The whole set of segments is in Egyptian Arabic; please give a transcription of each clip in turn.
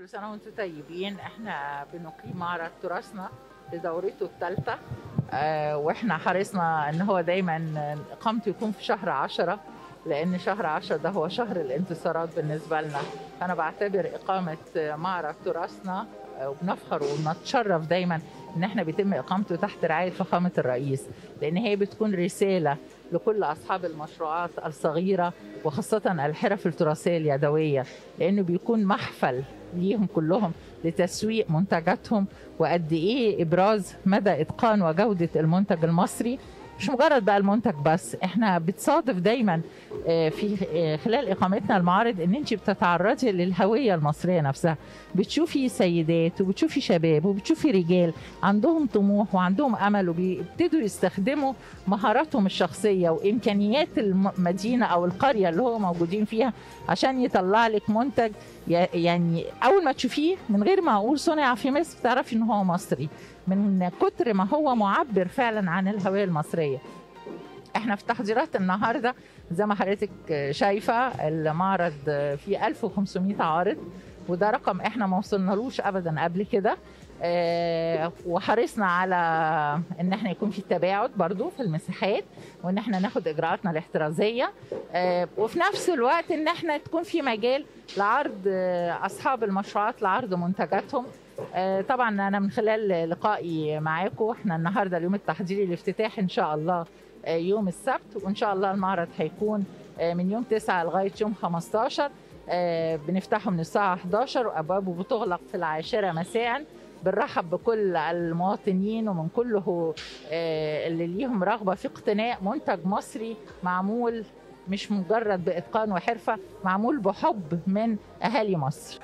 كل سنة وانتم طيبين احنا بنقيم معرض تراثنا لدورته الثالثة آه واحنا حرصنا ان هو دايما اقامته يكون في شهر عشرة لان شهر عشرة ده هو شهر الانتصارات بالنسبة لنا فانا بعتبر اقامة معرض تراثنا آه، وبنفخر ونتشرف دايما ان احنا بيتم اقامته تحت رعاية فخامة الرئيس لان هي بتكون رسالة لكل اصحاب المشروعات الصغيرة وخاصة الحرف التراثية اليدوية لانه بيكون محفل ليهم كلهم لتسويق منتجاتهم وقد ايه ابراز مدى اتقان وجوده المنتج المصري مش مجرد بقى المنتج بس احنا بتصادف دايما آه، في آه، خلال اقامتنا المعارض ان انت بتتعرضي للهويه المصريه نفسها بتشوفي سيدات وبتشوفي شباب وبتشوفي رجال عندهم طموح وعندهم امل وبيبتدوا يستخدموا مهاراتهم الشخصيه وامكانيات المدينه او القريه اللي هو موجودين فيها عشان يطلع لك منتج ي- يعني اول ما تشوفيه من غير ما اقول صنع في مصر تعرفي ان هو مصري من كتر ما هو معبر فعلا عن الهويه المصريه احنا في تحضيرات النهارده زي ما حضرتك شايفه المعرض فيه 1500 عارض وده رقم احنا ما وصلنالوش ابدا قبل كده آه، وحرصنا على ان احنا يكون في تباعد برضو في المساحات وان احنا ناخد اجراءاتنا الاحترازيه آه، وفي نفس الوقت ان احنا تكون في مجال لعرض آه، اصحاب المشروعات لعرض منتجاتهم آه، طبعا انا من خلال لقائي معاكم احنا النهارده اليوم التحضيري الافتتاح ان شاء الله آه، يوم السبت وان شاء الله المعرض هيكون آه، من يوم 9 لغايه يوم 15 آه، بنفتحه من الساعه 11 وابوابه بتغلق في العاشره مساء بنرحب بكل المواطنين ومن كله آه، اللي ليهم رغبه في اقتناء منتج مصري معمول مش مجرد باتقان وحرفه معمول بحب من اهالي مصر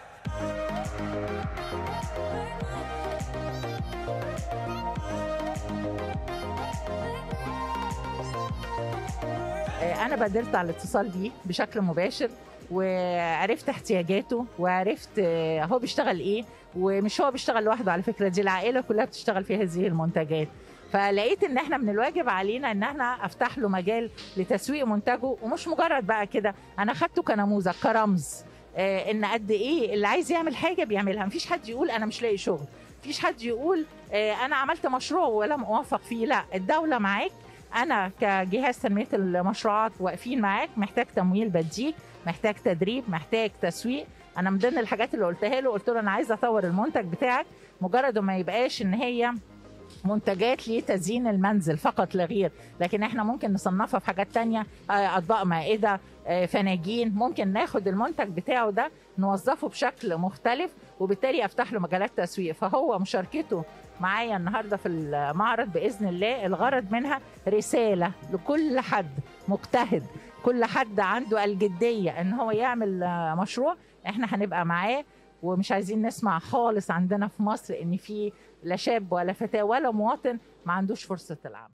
آه، انا بادرت على الاتصال بيه بشكل مباشر وعرفت احتياجاته وعرفت آه، هو بيشتغل ايه ومش هو بيشتغل لوحده على فكره دي العائله كلها بتشتغل في هذه المنتجات فلقيت ان احنا من الواجب علينا ان احنا افتح له مجال لتسويق منتجه ومش مجرد بقى كده انا خدته كنموذج كرمز آه، ان قد ايه اللي عايز يعمل حاجه بيعملها مفيش حد يقول انا مش لاقي شغل مفيش حد يقول آه، انا عملت مشروع ولم اوفق فيه لا الدوله معاك انا كجهاز تنميه المشروعات واقفين معاك محتاج تمويل بديك محتاج تدريب محتاج تسويق انا من ضمن الحاجات اللي قلتها له قلت له انا عايزه اطور المنتج بتاعك مجرد ما يبقاش ان هي منتجات لتزيين المنزل فقط لا غير لكن احنا ممكن نصنفها في حاجات تانية آه، اطباق مائده آه، فناجين ممكن ناخد المنتج بتاعه ده نوظفه بشكل مختلف وبالتالي افتح له مجالات تسويق فهو مشاركته معايا النهارده في المعرض باذن الله الغرض منها رساله لكل حد مجتهد كل حد عنده الجديه ان هو يعمل آه، مشروع احنا هنبقى معاه ومش عايزين نسمع خالص عندنا في مصر ان في لا شاب ولا فتاه ولا مواطن ما عندوش فرصه العمل